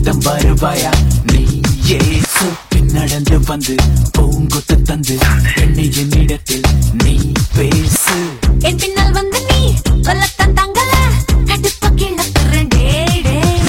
நீதம் வருவாயா நீ ஏசு பின்னடந்து வந்து பூங்குத்து தந்து என்னை என்னிடத்தில் நீ பேசு என் பின்னால் வந்து நீ சொல்லத்தான் தங்கல கடுப்ப கிளப்புறேன் டேய் டேய்.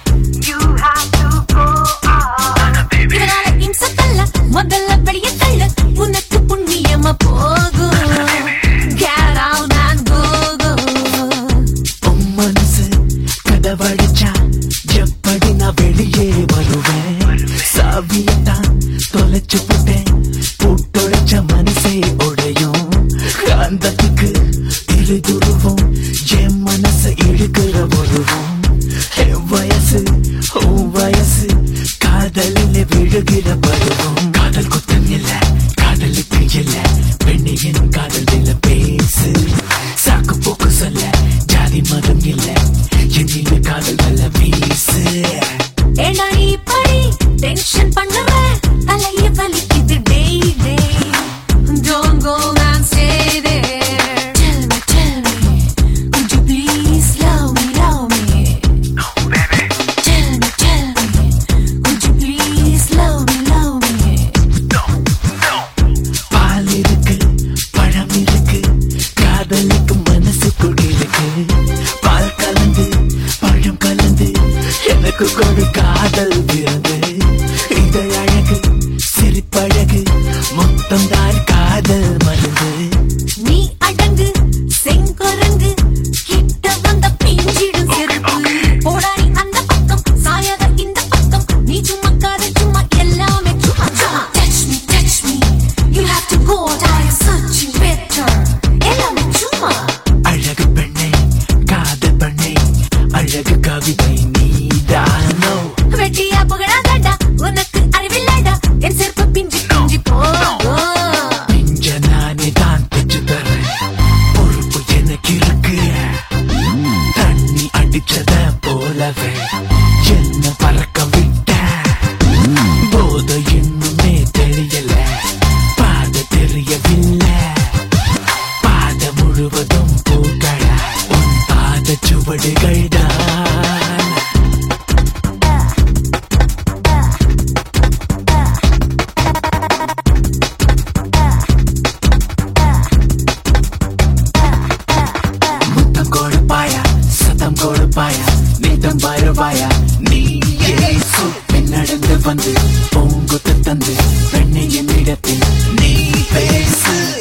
இதனால இம்சக்கல்ல, முதல்ல வெளிய தள்ளு. உனக்கு புண்ணியமா போகும் Get out and go, go. உன் மனசு கதவடிச்சா எப்படி நான் வெளியே வருவேன் சாவியத்தான் தொலைச்சு போட்டேன் பூட்டொழிச்ச மனசே உடையும் காந்தத்துக்கு திருதுருவோம் என் மனசை இழுக்கிற உருவம் என் வயசு உன் வயசு காதலில் விழுகிற பருவம் காதல் குத்தம் இல்ல காதலுக்கு இல்ல பெண்ணியின் காதலில் பேசு சாக்கு போக்கு சொல்ல ஜாதி மதம் இல்ல என்னில காதல் வல்ல வீசு ஏண்டா நீ இப்படி tension பண்ணுற? தலைய வலிக்குது டேய் டேய். Don't go and stay there. Tell me, tell me, would you please love me, love me? Tell me, tell me, would you please love me, love me? பால் இருக்கு பழம் இருக்கு காதலுக்கு மனசுக்குள் இருக்கு பால் கலந்து பழம் கலந்து எனக்கு கொடு காதல் பிறந்து இதை அழகு சிரிப்பழகு மொத்தம் தான் காதல் மருந்து நீ அடங்கு செங்குரங்கு கிட்ட வந்த பிஞ்சிடும் செருப்பு போடா நீ அந்த பக்கம் சாயாத இந்த பக்கம் நீ சும்மா காத சும்மா எல்லாமே சும்மா சும்மா touch me touch me you have to go I am searching better எல்லாமே சும்மா அழகு பெண்ணை காதல் பெண்ணை அழகு கவிதை நீதானோ வெட்டியா புகழாதடா உனக்கு அறிவில்லடா என் செருப்பு பிஞ்சு பிஞ்சு போகும் பிஞ்ச நானே தான் பெற்று தரேன் பொறுப்பு எனக்கு இருக்கு தண்ணி அடிச்சத போலவே என்ன பறக்க விட்ட போத இன்னுமே தெரியல பாத தெரியவில்லை பாத முழுவதும் பூக்களா உன் பாத சுவடுகள் தான் முத்தம் கொடுப்பாயா சத்தம் கொடுப்பாயா நீதம் வருவாயா நீ ஏசு பின்னடந்து வந்து பூங்குத்து தந்து பெண்ணை என்னிடத்தில் நீ பேசு